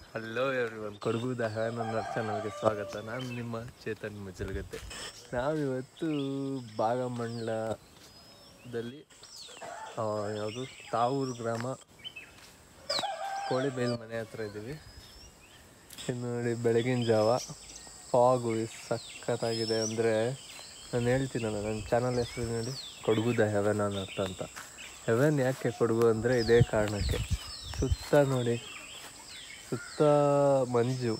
Hello ಒಂದು ಕೊಡಗು ದಹ ನನ್ನ ಚಾನಲ್ಗೆ ಸ್ವಾಗತ ನಾನು ನಿಮ್ಮ ಚೇತನ್ ಮುಜಲ್ಗತ್ತೆ ನಾವಿವತ್ತು ಭಾಗಮಂಡಲದಲ್ಲಿ ಆ, ಯಾವುದು ತಾವೂರು ಗ್ರಾಮ ಕೋಳಿಬೈಲ್ ಮನೆ ಹತ್ರ ಇದ್ದೀವಿ ಇನ್ನು ನೋಡಿ ಬೆಳಗಿನ ಜಾವ ಫಾಗು ಸಖತ್ತಾಗಿದೆ ಅಂದರೆ ನಾನು ಹೇಳ್ತೀನಲ್ಲ ನನ್ನ ಚಾನಲ್ ಹೆಸರು ನೋಡಿ ಕೊಡಗು ದ ಹೆವೆನ್ ಅನ್ನರ್ಥ ಅಂತ ಹೆವೆನ್ ಯಾಕೆ ಕೊಡಗು ಅಂದರೆ ಇದೇ ಕಾರಣಕ್ಕೆ ಸುತ್ತ ನೋಡಿ ಸುತ್ತ ಮಂಜು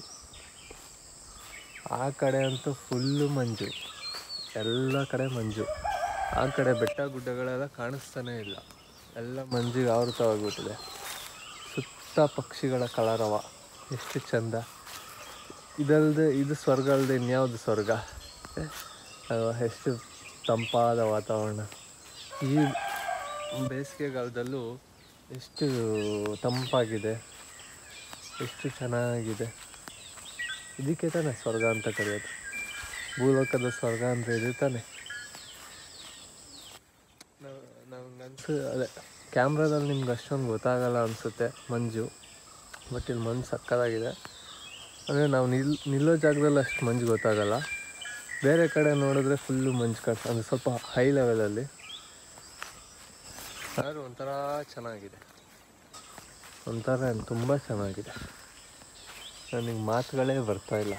ಆ ಕಡೆ ಅಂತೂ ಫುಲ್ಲು ಮಂಜು ಎಲ್ಲ ಕಡೆ ಮಂಜು ಆ ಕಡೆ ಬೆಟ್ಟ ಗುಡ್ಡಗಳೆಲ್ಲ ಕಾಣಿಸ್ತಾನೇ ಇಲ್ಲ ಎಲ್ಲ ಮಂಜಿಗೆ ಆವೃತವಾಗಿಬಿಟ್ಟಿದೆ ಸುತ್ತ ಪಕ್ಷಿಗಳ ಕಲರವ ಎಷ್ಟು ಚಂದ ಇದಲ್ಲದೆ ಇದು ಸ್ವರ್ಗ ಅಲ್ಲದೆ ಇನ್ಯಾವುದು ಸ್ವರ್ಗ ಅಲ್ವಾ? ಎಷ್ಟು ತಂಪಾದ ವಾತಾವರಣ ಈ ಬೇಸಿಗೆಗಾಲದಲ್ಲೂ ಎಷ್ಟು ತಂಪಾಗಿದೆ ಎಷ್ಟು ಚೆನ್ನಾಗಿದೆ ಇದಕ್ಕೆ ತಾನೆ ಸ್ವರ್ಗ ಅಂತ ಕರೆಯೋದು ಭೂಲೋಕದ ಸ್ವರ್ಗ ಅಂದರೆ ಇದು ತಾನೆ ನಮ್ಗೆ ಅನ್ಸು ಅದೇ ಕ್ಯಾಮ್ರಾದಲ್ಲಿ ನಿಮ್ಗೆ ಅಷ್ಟೊಂದು ಗೊತ್ತಾಗಲ್ಲ ಅನಿಸುತ್ತೆ ಮಂಜು ಬಟ್ ಇಲ್ಲಿ ಮಂಜು ಸಕ್ಕತ್ತಾಗಿದೆ ಅಂದರೆ ನಾವು ನಿಲ್ ನಿಲ್ಲೋ ಜಾಗದಲ್ಲಿ ಅಷ್ಟು ಮಂಜು ಗೊತ್ತಾಗಲ್ಲ ಬೇರೆ ಕಡೆ ನೋಡಿದ್ರೆ ಫುಲ್ಲು ಮಂಜು ಕಾಣಿಸ್ ಅಂದರೆ ಸ್ವಲ್ಪ ಹೈ ಲೆವೆಲಲ್ಲಿ ಆದರೂ ಒಂಥರ ಚೆನ್ನಾಗಿದೆ ಒಂಥರ ತುಂಬ ಚೆನ್ನಾಗಿದೆ ನನಗೆ ಮಾತುಗಳೇ ಬರ್ತಾ ಇಲ್ಲ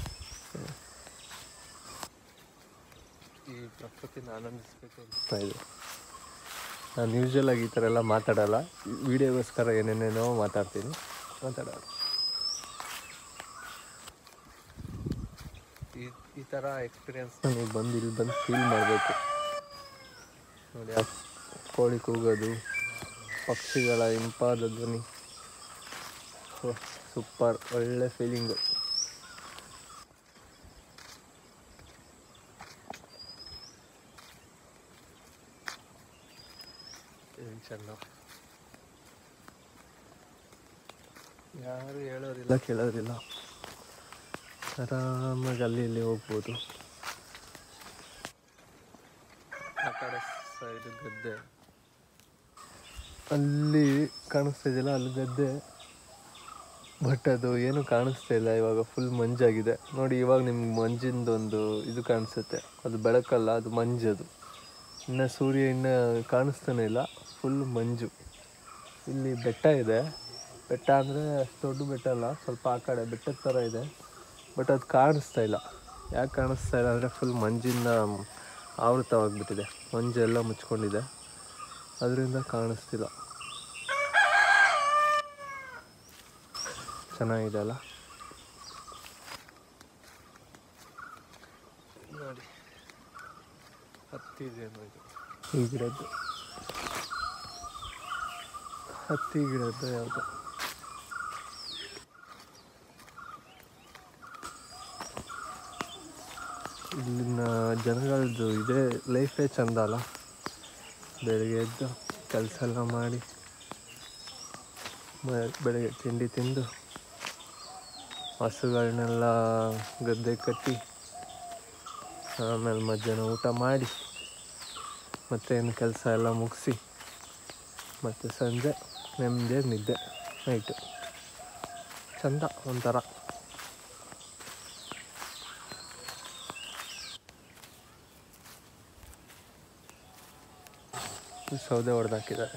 ಈ ಪ್ರಕೃತಿನ ಆನಂದಿಸ್ಬೇಕು ಅನಿಸ್ತಾ ಇದೆ ನಾನು ಯೂಶ್ವಲ್ ಆಗಿ ಈ ಥರ ಎಲ್ಲ ಮಾತಾಡಲ್ಲ ವಿಡಿಯೋಗೋಸ್ಕರ ಏನೇನೇನೋ ಮಾತಾಡ್ತೀನಿ ಮಾತಾಡೋದು ಈ ಈ ಥರ ಎಕ್ಸ್ಪೀರಿಯನ್ಸ್ ನೀವು ಬಂದು ಇಲ್ಲಿ ಬಂದು ಫೀಲ್ ಮಾಡಬೇಕು ನೋಡಿ ಆ ಕೋಳಿ ಕೂಗೋದು ಪಕ್ಷಿಗಳ ಇಂಪಾದ ಧ್ವನಿ ಸೂಪರ್ ಒಳ್ಳೆ ಫೀಲಿಂಗು ಏನು ಚಂದ ಯಾರು ಹೇಳೋದಿಲ್ಲ ಕೇಳೋದಿಲ್ಲ ಆರಾಮಾಗಿ ಅಲ್ಲಿ ಇಲ್ಲಿ ಹೋಗ್ಬೋದು ಆ ಕಡೆ ಸೈಡ್ ಗದ್ದೆ ಅಲ್ಲಿ ಕಾಣಿಸ್ತಾ ಇದೆಯಲ್ಲ ಅಲ್ಲಿ ಗದ್ದೆ ಬಟ್ ಅದು ಏನು ಕಾಣಿಸ್ತಾ ಇಲ್ಲ ಇವಾಗ ಫುಲ್ ಮಂಜಾಗಿದೆ ನೋಡಿ ಇವಾಗ ನಿಮ್ಗೆ ಮಂಜಿಂದೊಂದು ಇದು ಕಾಣಿಸುತ್ತೆ ಅದು ಬೆಳಕಲ್ಲ ಅದು ಮಂಜದು ಇನ್ನು ಸೂರ್ಯ ಇನ್ನು ಕಾಣಿಸ್ತಾನೆ ಇಲ್ಲ ಫುಲ್ ಮಂಜು ಇಲ್ಲಿ ಬೆಟ್ಟ ಇದೆ ಬೆಟ್ಟ ಅಂದರೆ ಅಷ್ಟು ದೊಡ್ಡ ಬೆಟ್ಟ ಅಲ್ಲ ಸ್ವಲ್ಪ ಆ ಕಡೆ ಬೆಟ್ಟದ ಥರ ಇದೆ ಬಟ್ ಅದು ಕಾಣಿಸ್ತಾ ಇಲ್ಲ ಯಾಕೆ ಕಾಣಿಸ್ತಾ ಇಲ್ಲ ಅಂದರೆ ಫುಲ್ ಮಂಜಿಂದ ಆವೃತವಾಗಿಬಿಟ್ಟಿದೆ ಮಂಜು ಎಲ್ಲ ಮುಚ್ಕೊಂಡಿದೆ ಅದರಿಂದ ಕಾಣಿಸ್ತಿಲ್ಲ ಚೆನ್ನಾಗಿದೆ ಅಲ್ಲ ನೋಡಿ ಹತ್ತಿ ಇದೆ ನೋಡಿ ಈ ಗಿಡದ್ದು ಹತ್ತಿ ಗಿಡದ್ದು ಯಾವುದು ಇಲ್ಲಿನ ಜನಗಳದ್ದು ಇದೇ ಲೈಫೇ ಚಂದ ಅಲ್ಲ ಬೆಳಿಗ್ಗೆ ಎದ್ದು ಕೆಲಸ ಎಲ್ಲ ಮಾಡಿ ಮ- ಬೆಳಗ್ಗೆ ತಿಂಡಿ ತಿಂದು ಹಸುಗಳನ್ನೆಲ್ಲ ಗದ್ದೆ ಕಟ್ಟಿ ಆಮೇಲೆ ಮಧ್ಯಾಹ್ನ ಊಟ ಮಾಡಿ ಮತ್ತೇನು ಕೆಲಸ ಎಲ್ಲ ಮುಗಿಸಿ ಮತ್ತು ಸಂಜೆ ನೆಮ್ಮದಿಯಾಗಿ ನಿದ್ದೆ ನೈಟು ಚಂದ ಒಂಥರ ಸೌದೆ ಹೊಡೆದಾಕಿದ್ದಾರೆ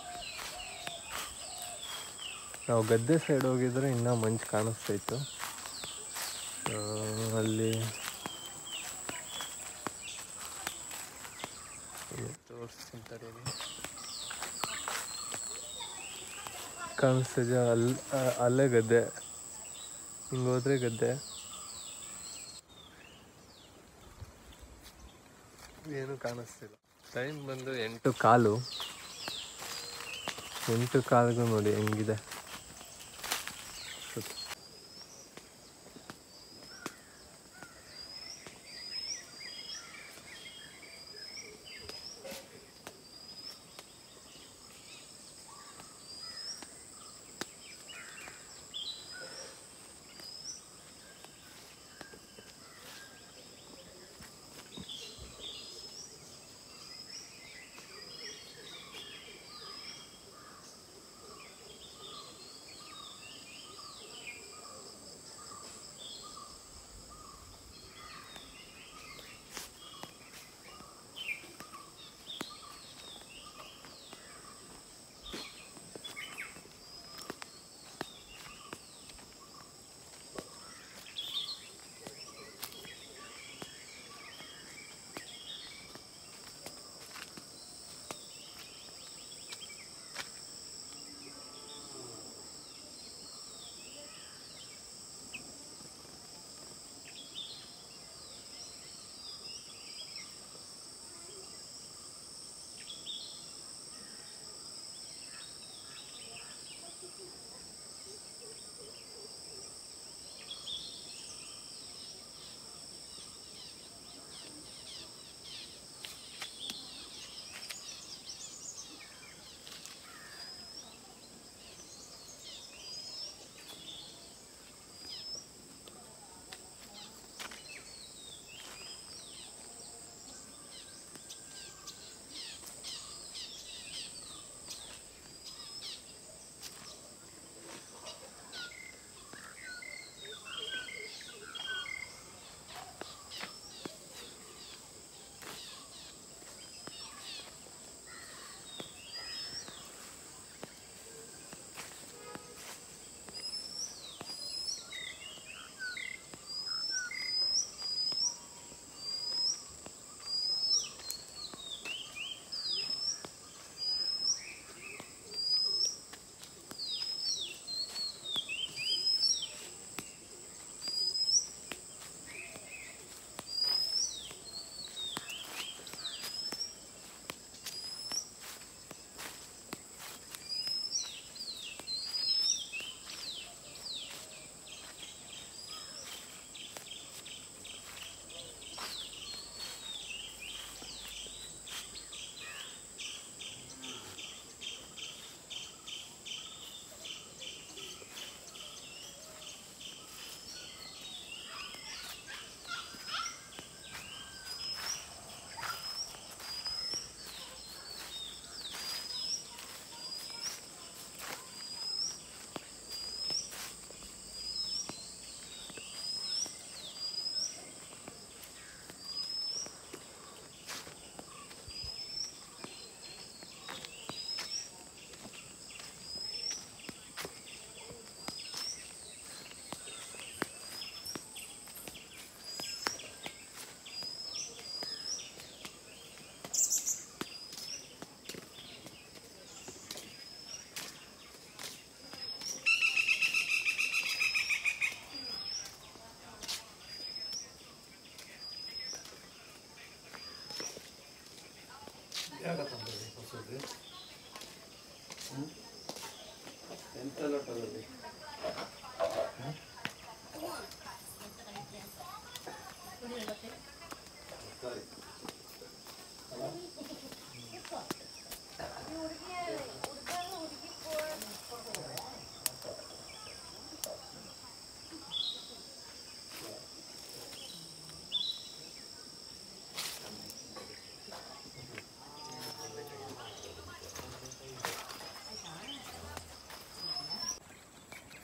ನಾವು ಗದ್ದೆ ಸೈಡ್ ಹೋಗಿದ್ರೆ ಇನ್ನೂ ಮಂಜು ಕಾಣಿಸ್ತಾ ಇತ್ತು ಆ, ಅಲ್ಲಿ ತೋರಿಸ್ತೀನಿ ತಡೀರಿ. ಕಾಣಿಸ್ತಿದೆ ಅಲ್ಲಿ ಆ- ಅಲ್ಲೇ ಗದ್ದೆ ಹಿಂಗೆ ಹೋದ್ರೆ ಗದ್ದೆ ಏನು ಕಾಣಿಸ್ತಿಲ್ಲ ಟೈಮ್ ಬಂದು ಎಂಟು ಕಾಲು ಎಂಟು ಕಾಲಿಗೂ ನೋಡಿ ಹೆಂಗಿದೆ ಸುತ್ತ.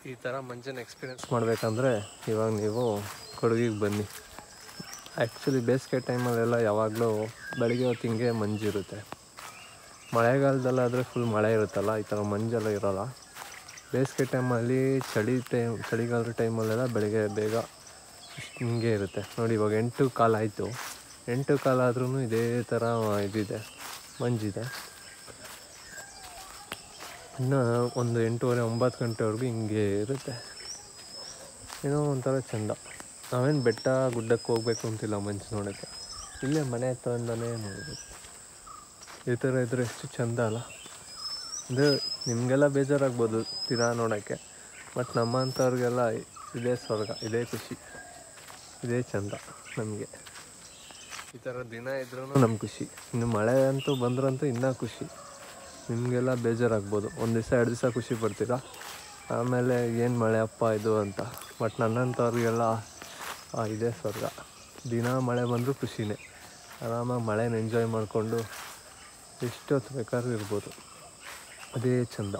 ಈ ಥರ ಮಂಜನ್ನು ಎಕ್ಸ್ಪೀರಿಯೆನ್ಸ್ ಮಾಡಬೇಕಂದ್ರೆ ಇವಾಗ ನೀವು ಕೊಡಗಿಗೆ ಬನ್ನಿ ಆ್ಯಕ್ಚುಲಿ ಬೇಸಿಗೆ ಟೈಮಲ್ಲೆಲ್ಲ ಯಾವಾಗಲೂ ಬೆಳಗ್ಗೆ ಹೊತ್ತು ಹಿಂಗೆ ಮಂಜಿರುತ್ತೆ ಮಳೆಗಾಲದಲ್ಲಾದರೆ ಫುಲ್ ಮಳೆ ಇರುತ್ತಲ್ಲ ಈ ಥರ ಮಂಜೆಲ್ಲ ಇರೋಲ್ಲ ಬೇಸಿಗೆ ಟೈಮಲ್ಲಿ ಚಳಿ ಟೈಮ್ ಚಳಿಗಾಲದ ಟೈಮಲ್ಲೆಲ್ಲ ಬೆಳಗ್ಗೆ ಬೇಗ ಹಿಂಗೆ ಇರುತ್ತೆ ನೋಡಿ ಇವಾಗ ಎಂಟು ಕಾಲ ಆಯಿತು ಎಂಟು ಕಾಲ ಆದ್ರೂ ಇದೇ ಥರ ಇದಿದೆ ಮಂಜಿದೆ ಇನ್ನು ಒಂದು ಎಂಟೂವರೆ ಒಂಬತ್ತು ಗಂಟೆವರೆಗೂ ಹಿಂಗೆ ಇರುತ್ತೆ ಏನೋ ಒಂಥರ ಚೆಂದ ನಾವೇನು ಬೆಟ್ಟ ಗುಡ್ಡಕ್ಕೆ ಹೋಗ್ಬೇಕು ಅಂತಿಲ್ಲ ಮಂಜು ನೋಡೋಕ್ಕೆ ಇಲ್ಲೇ ಮನೆ ಹತ್ರದಿಂದನೇ ನೋಡ್ಬೇಕು ಈ ಥರ ಇದ್ರೆ ಎಷ್ಟು ಚೆಂದ ಅಲ್ಲ ಅಂದರೆ ನಿಮಗೆಲ್ಲ ಬೇಜಾರಾಗ್ಬೋದು ತೀರಾ ನೋಡೋಕ್ಕೆ ಬಟ್ ನಮ್ಮಂಥವ್ರಿಗೆಲ್ಲ ಇದೇ ಸ್ವರ್ಗ ಇದೇ ಖುಷಿ ಇದೇ ಚೆಂದ ನಮಗೆ ಈ ಥರ ದಿನ ಇದ್ರೂ ನಮ್ಮ ಖುಷಿ ಇನ್ನು ಮಳೆ ಅಂತೂ ಬಂದ್ರಂತೂ ಇನ್ನೂ ಖುಷಿ ನಿಮಗೆಲ್ಲ ಬೇಜಾರಾಗ್ಬೋದು ಒಂದು ದಿವಸ ಎರಡು ದಿವಸ ಖುಷಿ ಪಡ್ತೀರಾ ಆಮೇಲೆ ಏನು ಮಳೆ ಅಪ್ಪ ಇದು ಅಂತ ಬಟ್ ನನ್ನಂಥವ್ರಿಗೆಲ್ಲ ಆ, ಇದೇ ಸ್ವರ್ಗ ದಿನ ಮಳೆ ಬಂದರೂ ಖುಷಿನೇ ಆರಾಮಾಗಿ ಮಳೆನ ಎಂಜಾಯ್ ಮಾಡಿಕೊಂಡು ಎಷ್ಟೊತ್ತು ಬೇಕಾದ್ರೂ ಇರ್ಬೋದು ಅದೇ ಚಂದ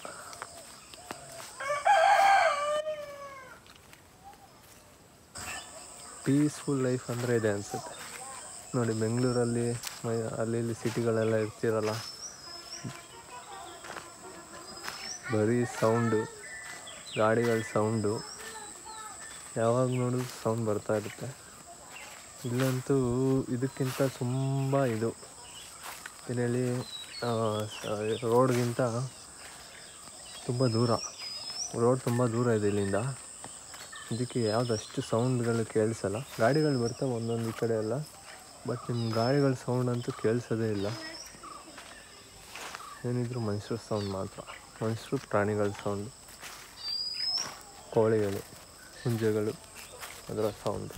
ಪೀಸ್ಫುಲ್ ಲೈಫ್ ಅಂದರೆ ಇದೆ ಅನಿಸುತ್ತೆ ನೋಡಿ ಬೆಂಗಳೂರಲ್ಲಿ ಮೈ ಅಲ್ಲಿ ಇಲ್ಲಿ ಸಿಟಿಗಳೆಲ್ಲ ಇರ್ತಿರಲ್ಲ ಬರೀ ಸೌಂಡು ಗಾಡಿಗಳ ಸೌಂಡು ಯಾವಾಗ ನೋಡಿದ್ರು ಸೌಂಡ್ ಬರ್ತಾ ಇರುತ್ತೆ ಇಲ್ಲಂತೂ ಇದಕ್ಕಿಂತ ತುಂಬ ಇದು ಏನು ಹೇಳಿ ರೋಡ್ಗಿಂತ ತುಂಬ ದೂರ ರೋಡ್ ತುಂಬ ದೂರ ಇದೆ ಇಲ್ಲಿಂದ ಇದಕ್ಕೆ ಯಾವುದಷ್ಟು ಸೌಂಡ್ಗಳು ಕೇಳಿಸಲ್ಲ ಗಾಡಿಗಳು ಬರ್ತವೆ ಒಂದೊಂದು ಈ ಕಡೆ ಎಲ್ಲ ಬಟ್ ನಿಮ್ಮ ಗಾಡಿಗಳ ಸೌಂಡ್ ಅಂತೂ ಕೇಳಿಸೋದೇ ಇಲ್ಲ ಏನಿದ್ರು ಮನುಷ್ಯರ ಸೌಂಡ್ ಮಾತ್ರ ಮನುಷ್ಯರು ಪ್ರಾಣಿಗಳ ಸೌಂಡ್ ಕೋಳಿಗಳು ಹುಂಜಗಳು ಅದರ ಸೌಂಡ್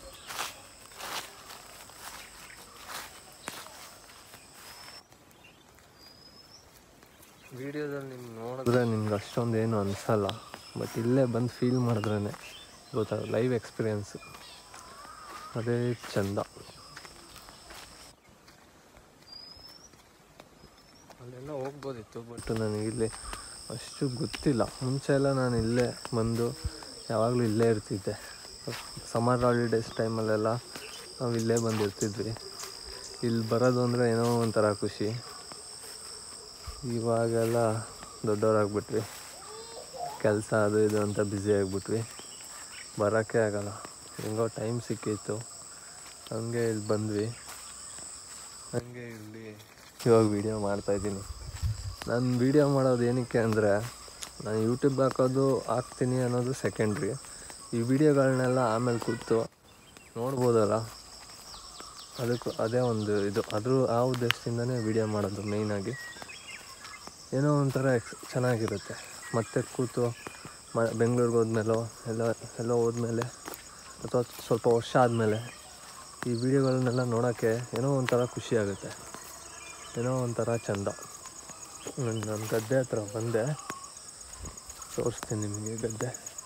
ವಿಡಿಯೋದಲ್ಲಿ ನಿಮ್ಗೆ ನೋಡಿದ್ರೆ ನಿಮ್ಗೆ ಅಷ್ಟೊಂದು ಏನು ಅನಿಸಲ್ಲ ಬಟ್ ಇಲ್ಲೇ ಬಂದು ಫೀಲ್ ಮಾಡಿದ್ರೇ ಗೊತ್ತಾಗ ಲೈವ್ ಎಕ್ಸ್ಪೀರಿಯೆನ್ಸು ಅದೇ ಚಂದ ಅಲ್ಲೆಲ್ಲ ಹೋಗ್ಬೋದಿತ್ತು ಬಟ್ ನನಗಿಲ್ಲಿ ಅಷ್ಟು ಗೊತ್ತಿಲ್ಲ ಮುಂಚೆ ಎಲ್ಲ ನಾನು ಇಲ್ಲೇ ಬಂದು ಯಾವಾಗಲೂ ಇಲ್ಲೇ ಇರ್ತಿದ್ದೆ ಸಮ್ಮರ್ ಹಾಲಿಡೇಸ್ ಟೈಮಲ್ಲೆಲ್ಲ ನಾವು ಇಲ್ಲೇ ಬಂದಿರ್ತಿದ್ವಿ ಇಲ್ಲಿ ಬರೋದು ಅಂದರೆ ಏನೋ ಒಂಥರ ಖುಷಿ ಇವಾಗೆಲ್ಲ ದೊಡ್ಡವರಾಗ್ಬಿಟ್ವಿ ಕೆಲಸ ಅದು ಇದು ಅಂತ ಬ್ಯುಸಿ ಆಗಿಬಿಟ್ವಿ ಬರೋಕ್ಕೆ ಆಗಲ್ಲ ಹೆಂಗೋ ಟೈಮ್ ಸಿಕ್ಕಿತ್ತು ಹಂಗೆ ಇಲ್ಲಿ ಬಂದ್ವಿ ಹಂಗೆ ಇಲ್ಲಿ ಇವಾಗ ವೀಡಿಯೋ ಮಾಡ್ತಾಯಿದ್ದೀನಿ ನಾನು ವೀಡಿಯೋ ಮಾಡೋದು ಏನಕ್ಕೆ ಅಂದರೆ ನಾನು ಯೂಟ್ಯೂಬ್ ಹಾಕೋದು ಹಾಕ್ತೀನಿ ಅನ್ನೋದು ಸೆಕೆಂಡ್ರಿ ಈ ವಿಡಿಯೋಗಳನ್ನೆಲ್ಲ ಆಮೇಲೆ ಕೂತು ನೋಡ್ಬೋದಲ್ಲ ಅದಕ್ಕೂ ಅದೇ ಒಂದು ಇದು ಅದ್ರ ಆ ಉದ್ದೇಶದಿಂದನೇ ವೀಡಿಯೋ ಮಾಡೋದು ಮೇಯ್ನಾಗಿ ಏನೋ ಒಂಥರ ಎಕ್ಸ್ ಚೆನ್ನಾಗಿರುತ್ತೆ ಮತ್ತೆ ಕೂತು ಮ ಬೆಂಗಳೂರಿಗೆ ಹೋದ್ಮೇಲೋ ಎಲ್ಲ ಎಲ್ಲೋ ಹೋದ್ಮೇಲೆ ಅಥವಾ ಸ್ವಲ್ಪ ವರ್ಷ ಆದಮೇಲೆ ಈ ವಿಡಿಯೋಗಳನ್ನೆಲ್ಲ ನೋಡೋಕ್ಕೆ ಏನೋ ಒಂಥರ ಖುಷಿ ಆಗುತ್ತೆ ಏನೋ ಒಂಥರ ಚಂದ ನಾನು ಗದ್ದೆ ಹತ್ರ ಬಂದೆ ತೋರಿಸ್ತೀನಿ ನಿಮಗೆ ಗದ್ದೆ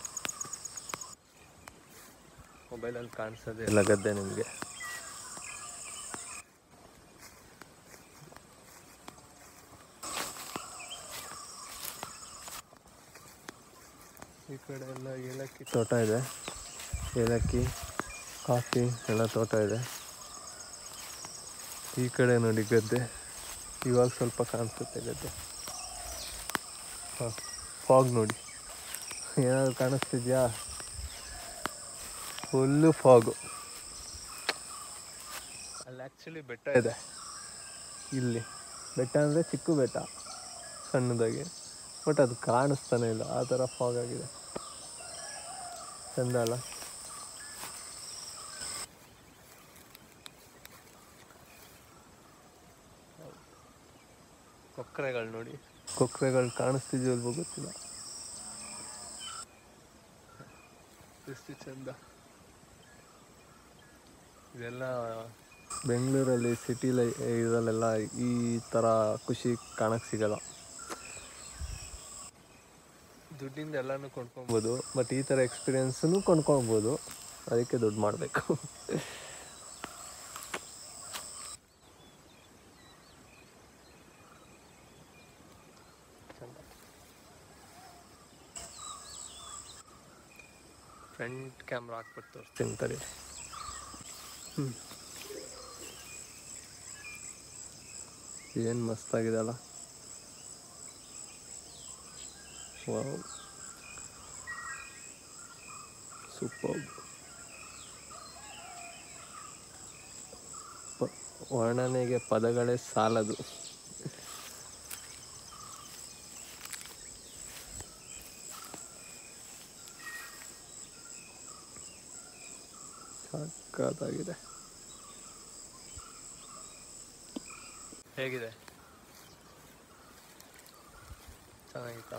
ಮೊಬೈಲಲ್ಲಿ ಕಾಣಿಸೋದೇ ಇಲ್ಲ ಗದ್ದೆ ನಿಮಗೆ ಈ ಕಡೆ ಎಲ್ಲ ಏಲಕ್ಕಿ ತೋಟ ಇದೆ ಏಲಕ್ಕಿ ಕಾಫಿ ಎಲ್ಲ ತೋಟ ಇದೆ ಈ ಕಡೆ ನೋಡಿ ಗದ್ದೆ ಇವಾಗ ಸ್ವಲ್ಪ ಕಾಣಿಸುತ್ತೆ ಗದ್ದೆ ಹಾಂ ಫಾಗ್ ನೋಡಿ ಏನಾದ್ರು ಕಾಣಿಸ್ತಿದ್ಯಾ ಫುಲ್ಲು ಫಾಗು ಅಲ್ಲಿ ಆ್ಯಕ್ಚುಲಿ ಬೆಟ್ಟ ಇದೆ ಇಲ್ಲಿ ಬೆಟ್ಟ ಅಂದರೆ ಚಿಕ್ಕ ಬೆಟ್ಟ ಸಣ್ಣದಾಗಿ ಬಟ್ ಅದು ಕಾಣಿಸ್ತಾನೆ ಇಲ್ಲ ಆ ಥರ ಫಾಗ್ ಆಗಿದೆ ಚಂದ ಅಲ್ಲ ಕೊಕ್ಕರೆಗಳು ನೋಡಿ ಕೊಕ್ಕರೆಗಳು ಕಾಣಿಸ್ತಿದ್ಯಲ್ವೋ ಗೊತ್ತಿಲ್ಲ ಎಷ್ಟು ಚಂದ ಇದೆಲ್ಲ ಬೆಂಗಳೂರಲ್ಲಿ ಸಿಟಿಲಿ ಇದರಲ್ಲೆಲ್ಲ ಈ ಥರ ಖುಷಿ ಕಾಣಕ್ಕೆ ಸಿಗಲ್ಲ ದುಡ್ಡಿಂದ ಎಲ್ಲನೂ ಕೊಂಡ್ಕೊಬೋದು ಬಟ್ ಈ ಥರ ಎಕ್ಸ್ಪೀರಿಯೆನ್ಸನ್ನು ಕೊಂಡ್ಕೊಬೋದು ಅದಕ್ಕೆ ದುಡ್ಡು ಮಾಡಬೇಕು ಫ್ರಂಟ್ ಕ್ಯಾಮ್ರಾ ಹಾಕ್ಬಿಟ್ಟು ತೋರಿಸ್ತೀನಿ ತಡಿ ಹ್ಞೂ ಏನು ಮಸ್ತಾಗಿದೆ ಅಲ್ಲ ವಾವ್ ಸೂಪರ್ ವರ್ಣನೆಗೆ ಪದಗಳೇ ಸಾಲದು ಸಕ್ಕತ್ತಾಗಿದೆ ಹೇಗಿದೆ ಚೆನ್ನಾಗಿತ್ತಾ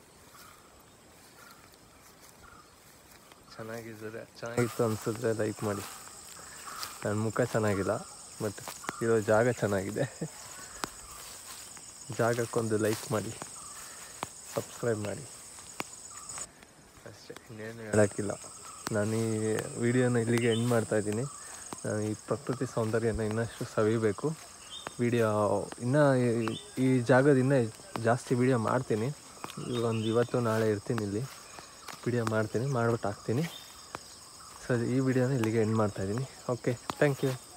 ಚೆನ್ನಾಗಿದ್ದರೆ ಚೆನ್ನಾಗಿತ್ತು ಅನ್ಸಿದ್ರೆ ಲೈಕ್ ಮಾಡಿ ನನ್ನ ಮುಖ ಚೆನ್ನಾಗಿಲ್ಲ ಬಟ್ ಇರೋ ಜಾಗ ಚೆನ್ನಾಗಿದೆ ಜಾಗಕ್ಕೊಂದು ಲೈಕ್ ಮಾಡಿ ಸಬ್ಸ್ಕ್ರೈಬ್ ಮಾಡಿ ಅಷ್ಟೇ ಇನ್ನೇನು ಹೇಳೋಕ್ಕಿಲ್ಲ ನಾನು ಈ ವಿಡಿಯೋನ ಇಲ್ಲಿಗೆ ಎಂಡ್ ಮಾಡ್ತಾ ಇದ್ದೀನಿ ನಾನು ಈ ಪ್ರಕೃತಿ ಸೌಂದರ್ಯನ ಇನ್ನಷ್ಟು ಸವಿಬೇಕು ವಿಡಿಯೋ ಇನ್ನೂ ಈ- ಈ ಜಾಗದ ಇನ್ನೂ ಜಾಸ್ತಿ ವಿಡಿಯೋ ಮಾಡ್ತೀನಿ ಒಂದು ಇವತ್ತು ನಾಳೆ ಇರ್ತೀನಿ ಇಲ್ಲಿ ವಿಡಿಯೋ ಮಾಡ್ತೀನಿ ಮಾಡ್ಬಿಟ್ಟು ಹಾಕ್ತೀನಿ ಸರಿ ಈ ವಿಡಿಯೋನ ಇಲ್ಲಿಗೆ ಎಂಡ್ ಮಾಡ್ತಾ ಇದ್ದೀನಿ ಓಕೆ ಥ್ಯಾಂಕ್ ಯು